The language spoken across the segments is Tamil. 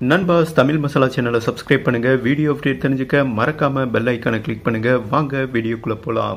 நண்பாஸ் தமிழ் மசாலா சேனலை சப்ஸ்கிரைப் பண்ணுங்க வீடியோ அப்டேட் தெரிஞ்சுக்க மறக்காம பெல் ஐக்கானை கிளிக் பண்ணுங்க வாங்க வீடியோக்குள்ள போலாம்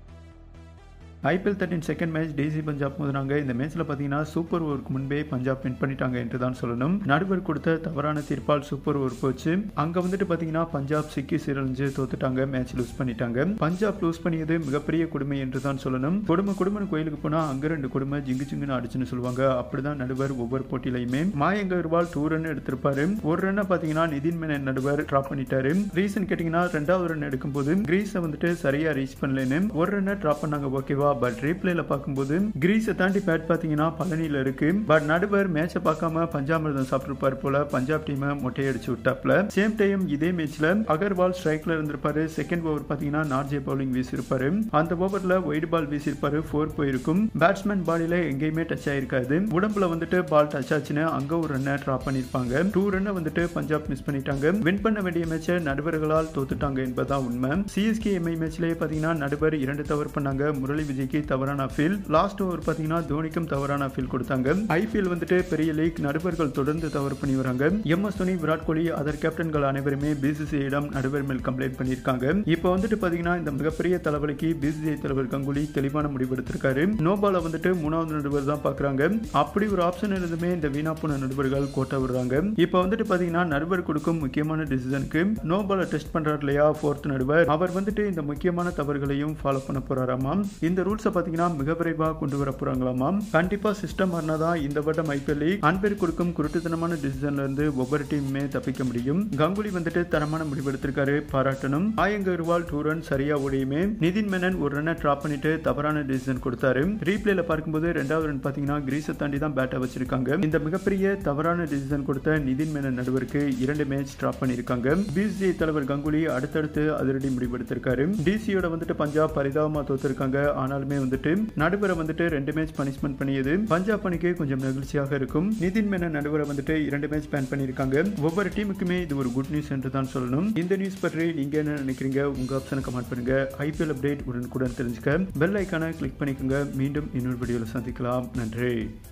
IPL thirteen second match DC Punjab மோதினாங்க இந்த மேட்ச்ல பாத்தீங்கன்னா சூப்பர் ஓவருக்கு முன்பே பஞ்சாப் வின் பண்ணிட்டாங்க என்று தான் சொல்லணும் நடுவர் கொடுத்த தவறான தீர்ப்பால் சூப்பர் ஓவர் போச்சு அங்க வந்துட்டு பாத்தீங்கன்னா பஞ்சாப் சிக்கி சீரழிஞ்சு தோத்துட்டாங்க மேட்ச் லூஸ் பண்ணிட்டாங்க பஞ்சாப் லூஸ் பண்ணியது மிகப்பெரிய கொடுமை என்று தான் சொல்லணும் கொடுமை கொடுமை கோயிலுக்கு போனா அங்க ரெண்டு கொடுமை ஜிங்கு ஜிங்குன்னு அடிச்சுன்னு சொல்லுவாங்க அப்படிதான் நடுவர் ஒவ்வொரு போட்டியிலையுமே மாயங்க அகர்வால் டூ ரன் எடுத்திருப்பாரு ஒரு ரன்னை பாத்தீங்கன்னா நிதின் மேனன் நடுவர் டிராப் பண்ணிட்டாரு ரீசன் கேட்டீங்கன்னா ரெண்டாவது ரன் எடுக்கும்போது கிரீஸை வந்துட்டு சரியா ரீச் பண்ணலன்னு ஒரு ரன்னை டிராப் பண்ணாங்க ஓகேவா பட் ரீப்ளேல பார்க்கும்போது கிரீஸை தாண்டி பேட் பாத்தீங்கன்னா பழனியில இருக்கு பட் நடுவர் மேட்சை பார்க்காம பஞ்சாமிரதம் சாப்பிட்டுருப்பாரு போல பஞ்சாப் டீமை மொட்டையடிச்சு விட்டாப்ல சேம் டைம் இதே மேட்ச்ல அகர்வால் ஸ்ட்ரைக்ல இருந்திருப்பாரு செகண்ட் ஓவர் பாத்தீங்கன்னா நார்ஜே பவுலிங் வீசிருப்பாரு அந்த ஓவர்ல ஒயிட் பால் வீசிருப்பாரு ஃபோர் போயிருக்கும் பேட்ஸ்மேன் பாடியில எங்கேயுமே டச் ஆயிருக்காது உடம்புல வந்துட்டு பால் டச் ஆச்சுன்னு அங்க ஒரு ரன்னை டிராப் பண்ணிருப்பாங்க டூ ரன்னை வந்துட்டு பஞ்சாப் மிஸ் பண்ணிட்டாங்க வின் பண்ண வேண்டிய மேட்சை நடுவர்களால் தோத்துட்டாங்க என்பதுதான் உண்மை சிஎஸ்கே எம்ஐ மேட்ச்லயே பாத்தீங்கன்னா நடுவர் இரண்டு தவறு பண்ணாங்க முரளி விஜய்க்கு தவறான ஃபீல் லாஸ்ட் ஓவர் பாத்தீங்கன்னா தோனிக்கும் தவறான ஃபீல் கொடுத்தாங்க ஐபிஎல் வந்துட்டு பெரிய லீக் நடுவர்கள் தொடர்ந்து தவறு பண்ணி வராங்க M S Dhoni Virat Kohli other கேப்டன்கள் அனைவருமே பிசிசிஐயிடம் நடுவர் மேல் கம்ப்ளைண்ட் பண்ணியிருக்காங்க இப்போ வந்துட்டு பாத்தீங்கன்னா இந்த மிகப்பெரிய தலைவலிக்கு பிசிசிஐ தலைவர் கங்குலி தெளிவான முடிவெடுத்திருக்காரு நோபால வந்துட்டு மூணாவது நடுவர் தான் பாக்குறாங்க அப்படி ஒரு ஆப்ஷன் இருந்துமே இந்த வீணா போன நடுவர்கள் கோட்டை விடுறாங்க இப்போ வந்துட்டு பாத்தீங்கன்னா நடுவர் கொடுக்கும் முக்கியமான டிசிஷனுக்கு நோபால டெஸ்ட் பண்றாரு இல்லையா ஃபோர்த் நடுவர் அவர் வந்துட்டு இந்த முக்கியமான தவறுகளையும் ஃபாலோ பண்ண போறாராமா இந்த ரூல்ஸை பாத்தீங்கன்னா மிக விரைவாக கொண்டு வர போறாங்களாமா கண்டிப்பா சிஸ்டம் மாறினாதான் இந்த வருடம் ஐபிஎல் அன்பேர் கொடுக்கும் குருட்டுத்தனமான டிசிஷன்ல இருந்து ஒவ்வொரு டீமுமே தப்பிக்க முடியும் கங்குலி வந்துட்டு தரமான முடிவெடுத்திருக்காரு பாராட்டணும் ஆயங்க அகர்வால் டூ ரன் சரியா ஓடியுமே நிதின் மேனன் ஒரு ரன்னை டிராப் பண்ணிட்டு தவறான டிசிஷன் கொடுத்தாரு ரீப்ளேல பார்க்கும்போது ரெண்டாவது ரன் பாத்தீங்கன்னா கிரீஸை தாண்டி தான் பேட்டை வச்சிருக்காங்க இந்த மிகப்பெரிய தவறான டிசிஷன் கொடுத்த நிதின் மேனன் நடுவருக்கு இரண்டு மேட்ச் டிராப் பண்ணிருக்காங்க பிசிசிஐ தலைவர் கங்குலி அடுத்தடுத்து அதிரடி முடிவெடுத்திருக்காரு டிசியோட வந்துட்டு பஞ்சாப் பரிதாபமா தோத்திருக்காங்க ஆனாலுமே வந்துட்டு நடுவரை வந்துட்டு ரெண்டு மேட்ச் பனிஷ்மெண்ட் பண்ணியது பஞ்சாப் அணிக்கு கொஞ்சம் நெகிழ்ச்சியாக இருக்கும் நிதின் மேனன் நடுவரை வந்துட்டு இரண்டு மேட்ச் பேன் பண்ணியிருக்காங்க ஒவ்வொரு டீமுக்குமே இது ஒரு குட் நியூஸ் என்று தான் சொல்லணும் இந்த நியூஸ் பற்றி நீங்க என்ன நினைக்கிறீங்க உங்க ஆப்ஷனை கமெண்ட் பண்ணுங்க ஐபிஎல் அப்டேட் உடனுக்குடன் தெரிஞ்சுக்க பெல் ஐக்கான கிளிக் பண்ணிக்கோங்க மீண்டும் இன்னொரு வீடியோவில் சந்திக்கலாம் நன்றி